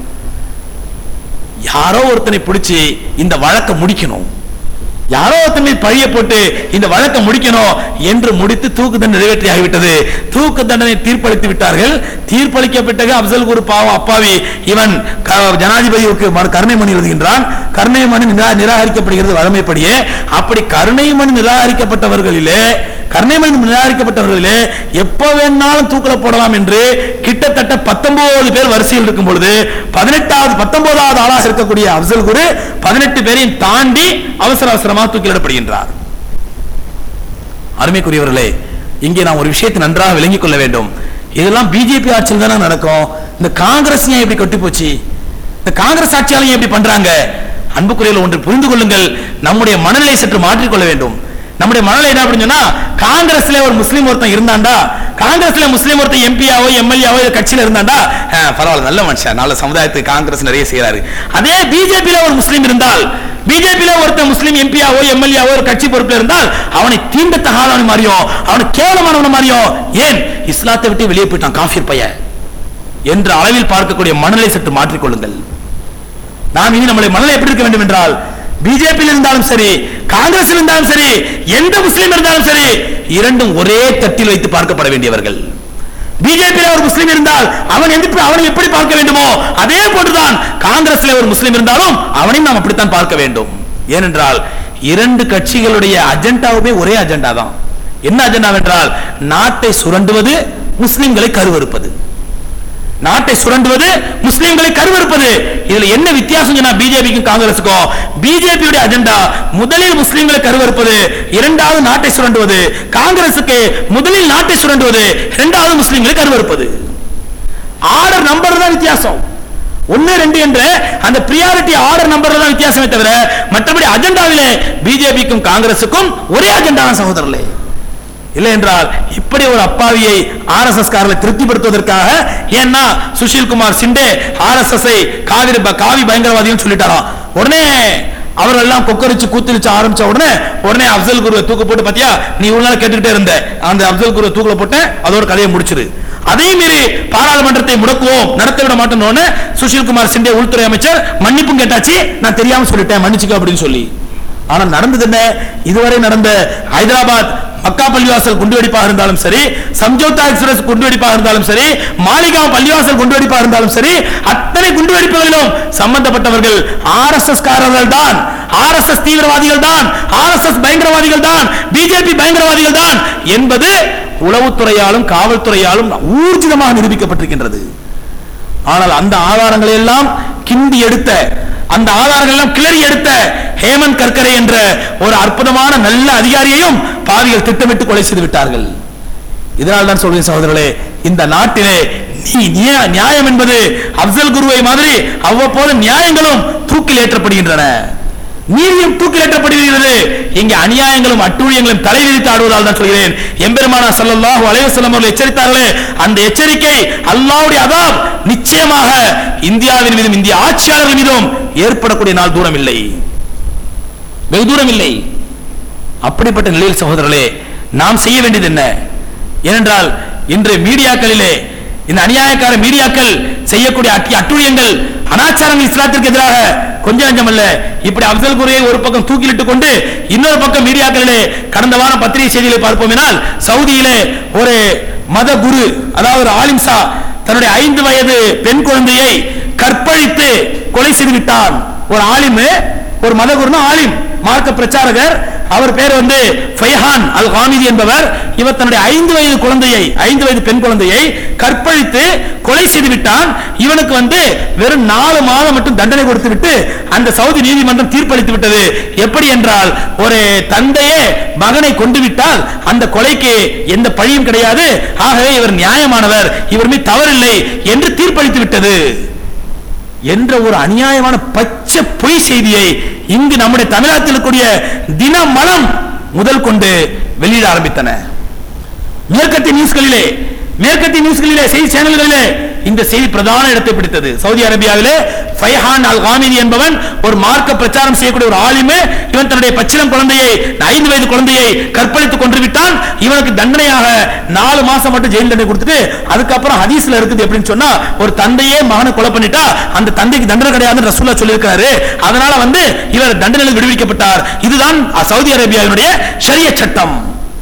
யாரோ ஒருத்தனை பிடிச்சு இந்த வழக்கை முடிக்கணும் யாரோ ஒருத்தன் மீது பழிய போட்டு இந்த வழக்கை முடிக்கணும் என்று முடித்து தூக்கு தண்டனை நிறைவேற்றி ஆகிவிட்டது தூக்கு தண்டனை தீர்ப்பளித்து விட்டார்கள் தீர்ப்பளிக்கப்பட்ட அப்சல் குரு பாவம் அப்பாவி இவன் க- ஜனாதிபதிக்கு மறு- கருணை மணி எழுதுகின்றான் கருணை மணி நிரா- நிராகரிக்கப்படுகிறது வழமைப்படியே அப்படி கருணை மணி நிராகரிக்கப்பட்டவர்களிலே கருணை மணி நிராகரிக்கப்பட்டவர்களிலே எப்ப வேணாலும் தூக்கில போடலாம் என்று கிட்டத்தட்ட பத்தொன்பது பேர் வரிசையில் இருக்கும் பொழுது பதினெட்டாவது பத்தொன்பதாவது ஆளாக இருக்கக்கூடிய அப்சல் குரு பதினெட்டு பேரையும் தாண்டி அவசர அவசரமாக தூக்கிலிடப்படுகின்றார் அருமைக்குரியவர்களே இங்கே நாம் ஒரு விஷயத்தை நன்றாக விளங்கிக் கொள்ள வேண்டும் இதெல்லாம் பிஜேபி ஆட்சியில் தானே நடக்கும் இந்த காங்கிரஸ் ஏன் இப்படி கொட்டி போச்சு இந்த காங்கிரஸ் ஆட்சியாளர் ஏன் இப்படி பண்றாங்க அன்புக்குரியவர்கள் ஒன்று புரிந்து கொள்ளுங்கள் நம்முடைய மனநிலை சற்று மாற்றிக்கொள்ள வேண்டும் நம்முடைய மனநிலை என்ன அப்படின்னு சொன்னா காங்கிரஸ்ல ஒரு முஸ்லீம் ஒருத்தன் இருந்தாண்டா காங்கிரஸ்ல முஸ்லீம் ஒருத்தன் எம்பியாவோ எம்எல்ஏவோ கட்சியில இருந்தாண்டா ஆ, பரவாயில்ல நல்ல மனுஷன் நல்ல சமுதாயத்துக்கு காங்கிரஸ் நிறைய செய்யறாரு அதே பிஜேபியில ஒரு முஸ்லீம் இருந்தால் பிஜேபியில ஒருத்தன் முஸ்லீம் எம்பியாவோ எம்எல்ஏவோ ஒரு கட்சி பொறுப்புல இருந்தால் அவனை தீண்டத்தகாதவன் மாதிரியும் அவனை கேவலமானவன் மாதிரியும் ஏன் இஸ்லாத்தை விட்டு வெளியே போயிட்டான் காஃபிர் பையன் என்ற அளவில் பார்க்கக்கூடிய மனநிலை சற்று மாற்றிக்கொள்ளுங்கள் நாம் இனி நம்மளை மனநிலை எப்படி இருக்க வேண்டும் என்றால் பிஜேபியில் இருந்தாலும் சரி காங்கிரஸ் இருந்தாலும் சரி எந்த முஸ்லீம் இருந்தாலும் சரி இரண்டும் ஒரே தட்டில் வைத்து பார்க்கப்பட வேண்டியவர்கள் பிஜேபியில் ஒரு முஸ்லீம் இருந்தால் அவன் எந்த அவனை எப்படி பார்க்க வேண்டுமோ அதே போன்றுதான் காங்கிரஸ்ல ஒரு முஸ்லீம் இருந்தாலும் அவனையும் நாம் அப்படித்தான் பார்க்க வேண்டும் ஏனென்றால் இரண்டு கட்சிகளுடைய அஜெண்டாவுமே ஒரே அஜெண்டா தான் என்ன அஜெண்டா என்றால் நாட்டை சுரண்டுவது முஸ்லிம்களை கருவறுப்பது நாட்டை சுரண்டுவது முஸ்லிம்களை கருவறுப்பது இதுல என்ன வித்தியாசம் சொன்னா பிஜேபிக்கும் காங்கிரசுக்கும் பிஜேபியுடைய அஜெண்டா முதலில் முஸ்லிம்களை கருவறுப்பது இரண்டாவது நாட்டை சுரண்டுவது காங்கிரசுக்கு முதலில் நாட்டை சுரண்டுவது இரண்டாவது முஸ்லிம்களை கருவறுப்பது ஆர்டர் நம்பர் தான் வித்தியாசம் ஒன்னு ரெண்டு என்ற அந்த பிரியாரிட்டி ஆர்டர் நம்பர் தான் வித்தியாசமே தவிர மற்றபடி அஜெண்டாவிலே பிஜேபிக்கும் காங்கிரசுக்கும் ஒரே அஜெண்டா தான் சகோதரர்களே இல்லை என்றால் இப்படி ஒரு அப்பாவியை ஆர்எஸ்எஸ் காரர்களை திருப்திப்படுத்துவதற்காக ஏன்னா சுஷில் குமார் சிண்டே ஆர்எஸ்எஸ் ஐ காவிரி ப- காவி பயங்கரவாதிகள் சொல்லிட்டாராம் உடனே அவர்கள் எல்லாம் கொக்கரிச்சு கூத்தரிச்சு ஆரம்பிச்ச உடனே உடனே அப்சல் குருவை தூக்கு போட்டு பாத்தியா நீ இவ்வளவு நாள் கேட்டுக்கிட்டே இருந்த அந்த அப்சல் குருவை தூக்குல போட்டேன் அதோட கதையை முடிச்சிரு அதே மீறி பாராளுமன்றத்தை முடக்குவோம் நடத்த விட மாட்டோம்னு சுஷில் குமார் சிண்டே உள்துறை அமைச்சர் மன்னிப்பும் கேட்டாச்சு நான் தெரியாம சொல்லிட்டேன் மன்னிச்சுக்க அப்படின்னு சொல்லி ஆனா நடந்தது என்ன இதுவரை நடந்த ஹைதராபாத் மக்கா பள்ளிவாசல் குண்டுவெடிப்பாக இருந்தாலும் சரி சம்ஜோதா எக்ஸ்பிரஸ் குண்டுவெடிப்பாக இருந்தாலும் சரி மாளிகாவ் பள்ளிவாசல் குண்டுவெடிப்பாக இருந்தாலும் சரி அத்தனை குண்டுவெடிப்புகளிலும் சம்பந்தப்பட்டவர்கள் ஆர்எஸ்எஸ் காரர்கள் தான் ஆர்எஸ்எஸ் தீவிரவாதிகள் தான் ஆர்எஸ்எஸ் பயங்கரவாதிகள் தான் பிஜேபி பயங்கரவாதிகள் தான் என்பது உளவுத்துறையாலும் காவல்துறையாலும் ஊர்ஜிதமாக நிரூபிக்கப்பட்டிருக்கின்றது ஆனால் அந்த ஆதாரங்களை எல்லாம் கிண்டி எடுத்த அந்த ஆதாரங்கள் எல்லாம் கிளறி எடுத்த ஹேமந்த் கர்கரே என்ற ஒரு அற்புதமான நல்ல அதிகாரியையும் பாவிகள் திட்டமிட்டு கொலை செய்து விட்டார்கள் இதனால் தான் சொல்றேன் சகோதரர்களே இந்த நாட்டிலே நீ நியா- நியாயம் என்பது அப்சல் குருவை மாதிரி அவ்வப்போது நியாயங்களும் தூக்கில் ஏற்றப்படுகின்றன நீதியும் தூக்கில் ஏற்றப்படுகிறது இங்கே அநியாயங்களும் அட்டூழியங்களும் தலை விரித்து ஆடுவதால் தான் சொல்கிறேன் எம்பெருமானா ஸல்லல்லாஹு அலைஹி வஸல்லம் அவர்கள் எச்சரித்தார்களே அந்த எச்சரிக்கை அல்லாஹ்வுடைய அதாப் நிச்சயமாக இந்தியாவின் மீதும் இந்திய ஆட்சியாளர்கள் மீதும் ஏற்படக்கூடிய நாள் தூரம் இல்லை வெகு தூரம் இல்லை அப்படிப்பட்ட நிலையில் சகோதரர்களே நாம் செய்ய வேண்டியது என்ன ஏனென்றால் இன்று மீடியாக்களிலே இந்த அநியாயக்கார மீடியாக்கள் செய்யக்கூடிய அட்டி அட்டுழியங்கள் அனாச்சாரங்கள் இஸ்லாத்திற்கு எதிராக கொஞ்சம் நஞ்சம் அல்ல இப்படி அப்சல் குரையை ஒரு பக்கம் தூக்கிலிட்டு கொண்டு இன்னொரு பக்கம் மீடியாக்களிலே கடந்த வாரம் பத்திரிகை செய்திகளை பார்ப்போமினால் சவுதியிலே ஒரு மத குரு அதாவது ஒரு ஆலிம்சா தன்னுடைய ஐந்து வயது பெண் குழந்தையை கற்பழித்து கொலை செய்து விட்டான் ஒரு ஆலிமு ஒரு மதகுருனா ஆலிம் மார்க்க பிரச்சாரகர் அவர் பேர் வந்து ஃபைஹான் அல் ஹாமிதி என்பவர் இவர் தன்னுடைய ஐந்து வயது குழந்தையை ஐந்து வயது பெண் குழந்தையை கற்பழித்து கொலை செய்து விட்டான் இவனுக்கு வந்து வெறும் நாலு மாதம் மட்டும் தண்டனை கொடுத்து விட்டு அந்த சவுதி நீதிமன்றம் தீர்ப்பளித்து விட்டது எப்படி என்றால் ஒரு தந்தையே மகனை கொண்டு விட்டால் அந்த கொலைக்கு எந்த பழியும் கிடையாது ஆகவே இவர் நியாயமானவர் இவர் மீது தவறில்லை என்று தீர்ப்பளித்து விட்டது என்ற ஒரு அநியாயமான பச்சை பொய் செய்தியை இங்கு நம்முடைய தமிழகத்தில் இருக்கக்கூடிய தினமலம் முதல் கொண்டு வெளியிட ஆரம்பித்தன மேற்கத்திய நியூஸ்களிலே மேற்கத்திய நியூஸ்களிலே செய்தி சேனல்களிலே இந்த செய்தி பிரதான இடத்தை பிடித்தது சவுதி அரேபியாவிலே ஃபைஹான் அல் காமிதி என்பவன் ஒரு மார்க்க பிரச்சாரம் செய்யக்கூடிய ஒரு ஆலிமு இவன் தன்னுடைய பச்சிலம் குழந்தையை ஐந்து வயது குழந்தையை கற்பழித்துக் கொன்று விட்டான் இவனுக்கு தண்டனையாக நாலு மாசம் மட்டும் ஜெயில் தண்டனை கொடுத்துட்டு அதுக்கப்புறம் ஹதீஸ்ல இருக்குது எப்படின்னு சொன்னா ஒரு தந்தையே மகனை கொலை பண்ணிட்டா அந்த தந்தைக்கு தண்டனை கிடையாதுன்னு ரசூல்லா சொல்லியிருக்காரு அதனால வந்து இவர் தண்டனையில் விடுவிக்கப்பட்டார் இதுதான் சவுதி அரேபியாவினுடைய ஷரிய சட்டம்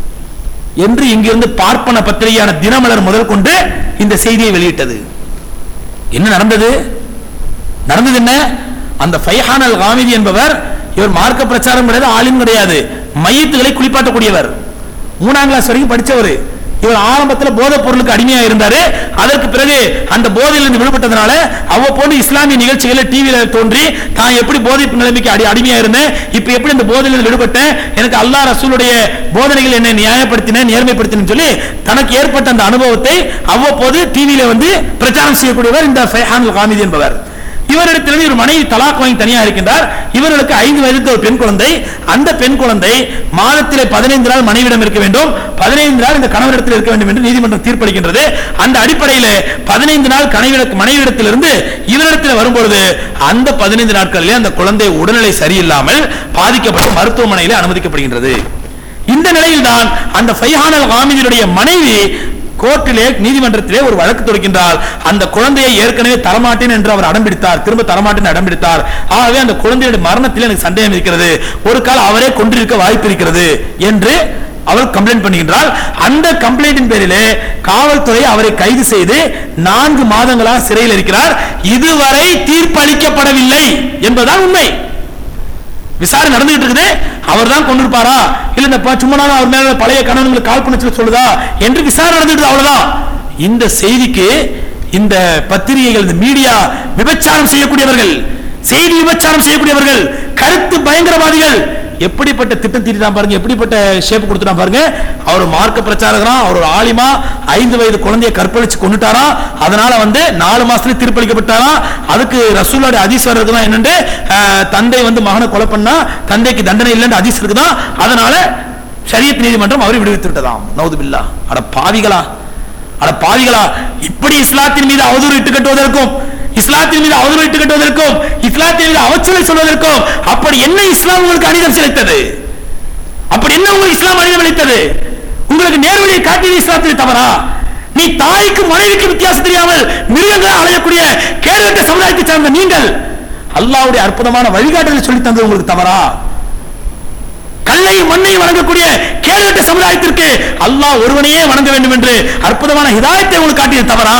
என்று இங்கிருந்து பார்ப்பன பத்திரிகையான தினமலர் முதல் கொண்டு இந்த செய்தியை வெளியிட்டது என்ன நடந்தது நடந்தது என்ன அந்த ஃபைஹான் அல் காமிதி என்பவர் இவர் மார்க்க பிரச்சாரம் கிடையாது ஆலிம் கிடையாது மையத்துகளை குளிப்பாட்டக்கூடியவர் மூணாம் கிளாஸ் வரைக்கும் படிச்சவர் இவர் ஆரம்பத்தில் போதைப் பொருளுக்கு அடிமையா இருந்தாரு அதற்கு பிறகு அந்த போதையிலிருந்து விடுபட்டதுனால அவ்வப்போது இஸ்லாமிய நிகழ்ச்சிகளை டிவியில தோன்றி தான் எப்படி போதை நிலைமைக்கு அடி அடிமையா இருந்தேன் இப்ப எப்படி இந்த போதையிலிருந்து விடுபட்டேன் எனக்கு அல்லாஹ் ரசூலுடைய போதனைகள் என்னை நியாயப்படுத்தின நேர்மைப்படுத்தினு சொல்லி தனக்கு ஏற்பட்ட அந்த அனுபவத்தை அவ்வப்போது டிவியில வந்து பிரச்சாரம் செய்யக்கூடியவர் இந்த ஃபைஹான் காமிதி என்பவர் இவரிடத்திலிருந்து ஒரு மனைவி தலாக் வாங்கி தனியாக இருக்கின்றார் இவர்களுக்கு ஐந்து வயதுக்கு ஒரு பெண் குழந்தை அந்த பெண் குழந்தை மாதத்திலே பதினைந்து நாள் மனைவிடம் இருக்க வேண்டும் பதினைந்து நாள் இந்த கணவரிடத்தில் இருக்க வேண்டும் என்று நீதிமன்றம் தீர்ப்பளிக்கின்றது அந்த அடிப்படையில் பதினைந்து நாள் கணவன மனைவியிடத்திலிருந்து இவரிடத்தில் வரும்பொழுது அந்த பதினைந்து நாட்களிலே அந்த குழந்தை உடல்நிலை சரியில்லாமல் பாதிக்கப்பட்டு மருத்துவமனையிலே அனுமதிக்கப்படுகின்றது இந்த நிலையில்தான் அந்த ஃபைஹானல் காமிதியுடைய மனைவி கோர்ட்டிலே நீதிமன்றத்திலே ஒரு வழக்கு தொடுக்கின்றார் அந்த குழந்தையை ஏற்கனவே தரமாட்டேன் என்று அவர் அடம் பிடித்தார் திரும்ப தரமாட்டேன் அடம் பிடித்தார் ஆகவே அந்த குழந்தையுடைய மரணத்தில் எனக்கு சந்தேகம் இருக்கிறது ஒரு கால் அவரே கொண்டிருக்க வாய்ப்பு இருக்கிறது என்று அவள் கம்ப்ளைண்ட் பண்ணுகின்றால் அந்த கம்ப்ளைண்டின் பேரிலே காவல்துறை அவரை கைது செய்து நான்கு மாதங்களாக சிறையில் இருக்கிறார் இதுவரை தீர்ப்பளிக்கப்படவில்லை என்பதுதான் உண்மை விசாரணை நடந்துகிட்டு இருக்குது அவர் தான் கொண்டிருப்பாரா இல்ல இந்த ப- சும்மா நாள் அவர் மேல பழைய கணவன்களுக்கு கால் பண்ண சொல்லுதா என்று விசாரணை நடந்துட்டு அவ்வளவுதான் இந்த செய்திக்கு இந்த பத்திரிகைகள் இந்த மீடியா விபச்சாரம் செய்யக்கூடியவர்கள் செய்தி விபச்சாரம் செய்யக்கூடியவர்கள் கருத்து பயங்கரவாதிகள் எப்படிப்பட்ட திட்டம் தீட்டிதான் பாருங்க எப்படிப்பட்ட ஷேப் கொடுத்துட்டான் பாருங்க அவர் மார்க்க பிரச்சாரகரா அவர் ஒரு ஆலிமா ஐந்து வயது குழந்தையை கற்பழிச்சு கொண்டுட்டாரா அதனால வந்து நாலு மாசத்துல தீர்ப்பளிக்கப்பட்டாரா அதுக்கு ரசூலோட அதிசயம் இருக்குதான் என்னன்னு அஹ், தந்தை வந்து மகனை கொலை பண்ணா தந்தைக்கு தண்டனை இல்லைன்னு அதிசயம் இருக்குதான் அதனால ஷரியத் நீதிமன்றம் அவரை விடுவித்து விட்டதாம் நவுது பில்லா அட பாவிகளா அட பாவிகளா இப்படி இஸ்லாத்தின் மீது அவதூறு இட்டு கட்டுவதற்கும் இஸ்லாத்தின் மீது அவதூறு இட்டு கட்டுவதற்கும் இஸ்லாத்தின் மீது அவச்சலை சொல்வதற்கும் அப்படி என்ன இஸ்லாம் உங்களுக்கு அனிதம் செலுத்தது அப்படி என்ன உங்களுக்கு இஸ்லாம் அனிதம் அளித்தது உங்களுக்கு நேர்வழியை காட்டியது இஸ்லாத்தில் தவறா நீ தாய்க்கு மனைவிக்கு வித்தியாசம் தெரியாமல் மிருகங்களை அலையக்கூடிய கேடுகட்ட சமுதாயத்தை சார்ந்த நீங்கள் அல்லாஹ்வுடைய அற்புதமான வழிகாட்டுதலை சொல்லி தந்தது உங்களுக்கு தவறா கல்லையும் மண்ணையும் வணங்கக்கூடிய கேடுகட்ட சமுதாயத்திற்கு அல்லாஹ் ஒருவனையே வணங்க வேண்டும் என்று அற்புதமான ஹிதாயத்தை உங்களுக்கு காட்டியது தவறா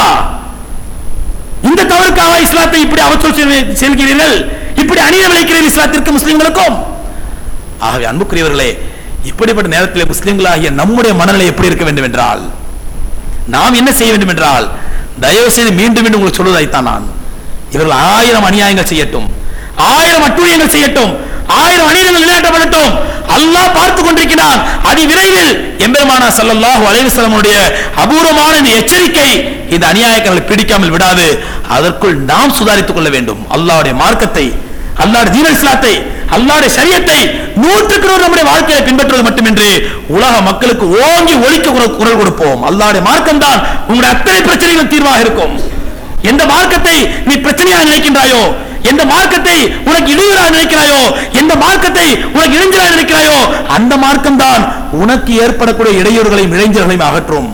இந்த தவறுக்காக இஸ்லாத்தை இப்படி அவச்சொல் செல்~ செல்கிறீர்கள் இப்படி அநீதி விளைக்கிறீர்கள் இஸ்லாத்திற்கு முஸ்லிம்களுக்கும் ஆகவே அன்புக்குரியவர்களே இப்படிப்பட்ட நேரத்தில் முஸ்லிம்களாகிய நம்முடைய மனநிலை எப்படி இருக்க வேண்டும் என்றால் நாம் என்ன செய்ய வேண்டும் என்றால் தயவு செய்து மீண்டும் மீண்டும் உங்களுக்கு சொல்வதைத்தான் நான் இவர்கள் ஆயிரம் அநியாயங்கள் செய்யட்டும் ஆயிரம் அட்டூழியங்கள் செய்யட்டும் ஆயிரம் அநீதங்கள் நிலைநாட்டப்படட்டும் அல்லாஹ் பார்த்து கொண்டிருக்கிறான் அதி விரைவில் எம்பெருமானா ஸல்லல்லாஹு அலைஹி வஸல்லமுடைய அபூர்வமான இந்த எச்சரிக்கை இந்த அநியாயக்காரர்களை பிடிக்காமல் விடாது அதற்குள் நாம் சுதாரித்துக் கொள்ள வேண்டும் அல்லாஹ்வுடைய மார்க்கத்தை அல்லாஹ்வுடைய தீன இஸ்லாத்தை அல்லாஹ்வுடைய ஷரியத்தை நூற்றுக்கு நூறு நம்முடைய வாழ்க்கையை பின்பற்றுவது மட்டுமின்றி உலக மக்களுக்கு ஓங்கி ஒலிக்க குரல் குரல் கொடுப்போம் அல்லாஹ்வுடைய மார்க்கம் தான் உங்களுடைய அத்தனை பிரச்சனைகளும் தீர்வாக இருக்கும் எந்த மார்க்கத்தை நீ பிரச்சனையாக நினைக்கின்றாயோ எந்த மார்க்கத்தை உனக்கு இடையூறாக நினைக்கிறாயோ எந்த மார்க்கத்தை உனக்கு இளைஞராக நினைக்கிறாயோ அந்த மார்க்கம் தான் உனக்கு ஏற்படக்கூடிய இடையூறுகளையும் இளைஞர்களையும் அகற்றும்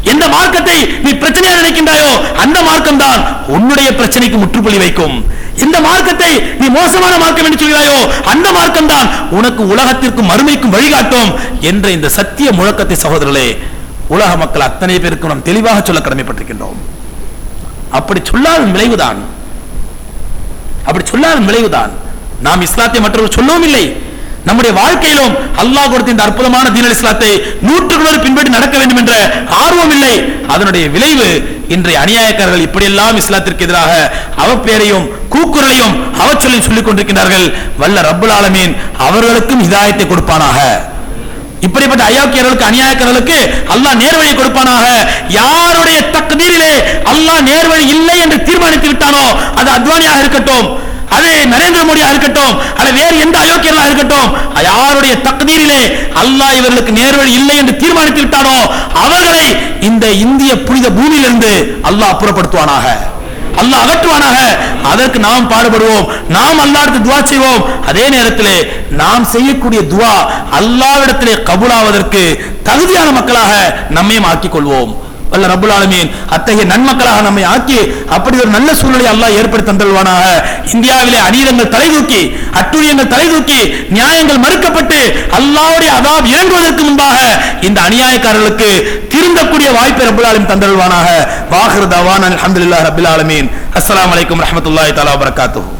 எந்த மார்க்கத்தை நீ பிரச்சனையா நினைக்கின்றாயோ அந்த மார்க்கம் தான் உன்னுடைய பிரச்சனைக்கு முற்றுப்புள்ளி வைக்கும் எந்த மார்க்கத்தை நீ மோசமான மார்க்கம் என்று சொல்கிறாயோ அந்த மார்க்கம் தான் உனக்கு உலகத்திற்கும் மறுமைக்கும் வழிகாட்டும் என்ற இந்த சத்திய முழக்கத்தை சகோதரர்களே உலக மக்கள் அத்தனை பேருக்கு நாம் தெளிவாக சொல்ல கடமைப்பட்டிருக்கின்றோம் அப்படி சொல்லாத விளைவுதான் அப்படி சொல்லாத விளைவுதான் நாம் இஸ்லாத்தை மற்றவர்கள் சொல்லவும் இல்லை நம்முடைய வாழ்க்கையிலும் அல்லாஹ் கொடுத்த இந்த அற்புதமான தீனல் இஸ்லாத்தை நூற்றுக்கு நூறு பின்பற்றி நடக்க வேண்டும் என்ற ஆர்வம் இல்லை அதனுடைய விளைவு இன்றைய அநியாயக்காரர்கள் இப்படியெல்லாம் இஸ்லாத்திற்கு எதிராக அவப்பேரையும் கூக்குரலையும் அவச்சொல்லையும் சொல்லிக் கொண்டிருக்கிறார்கள் வல்ல ரப்புல் ஆலமீன் அவர்களுக்கும் இதாயத்தை கொடுப்பானாக இப்படிப்பட்ட அயோக்கியர்களுக்கு அநியாயக்காரர்களுக்கு அல்லாஹ் நேர்வழி கொடுப்பானாக யாருடைய தக்தீரிலே அல்லாஹ் நேர்வழி இல்லை என்று தீர்மானித்து விட்டானோ அது அத்வானியாக இருக்கட்டும் அது நரேந்திர மோடியா இருக்கட்டும் அல்லது வேறு எந்த அயோக்கியர்களா இருக்கட்டும் யாருடைய தக்தீரிலே அல்லாஹ் இவர்களுக்கு நேர்வழி இல்லை என்று தீர்மானித்து விட்டானோ அவர்களை இந்த இந்திய புனித பூமியிலிருந்து அல்லாஹ் அப்புறப்படுத்துவானாக அல்லாஹ் அகற்றுவானாக அதற்கு நாம் பாடுபடுவோம் நாம் அல்லாஹ்விடத்தில் துவா செய்வோம் அதே நேரத்திலே நாம் செய்யக்கூடிய துவா அல்லாஹ்விடத்திலே கபூலாவதற்கு தகுதியான மக்களாக நம்மையும் ஆக்கிக் கொள்வோம் வல்ல ரப்புல் ஆலமீன் அத்தகைய நன்மக்களாக நம்மை ஆக்கி அப்படி ஒரு நல்ல சூழ்நிலை அல்லாஹ் ஏற்படுத்தி தந்தல்வானாக இந்தியாவிலே அநீதங்கள் தலை தூக்கி அட்டுழியங்கள் தலை தூக்கி நியாயங்கள் மறுக்கப்பட்டு அல்லாஹ்வுடைய அதாப் இறங்குவதற்கு முன்பாக இந்த அநியாயக்காரர்களுக்கு திருந்தக்கூடிய வாய்ப்பை ரப்புல் ஆலமீன் தந்தல்வானாக வாஹிர் தவான் அல்ஹம்துலில்லாஹி ரப்பில் ஆலமீன் அஸ்ஸலாமு அலைக்கும் ரஹ்மத்துல்லாஹி தஆலா வபரகாத்துஹு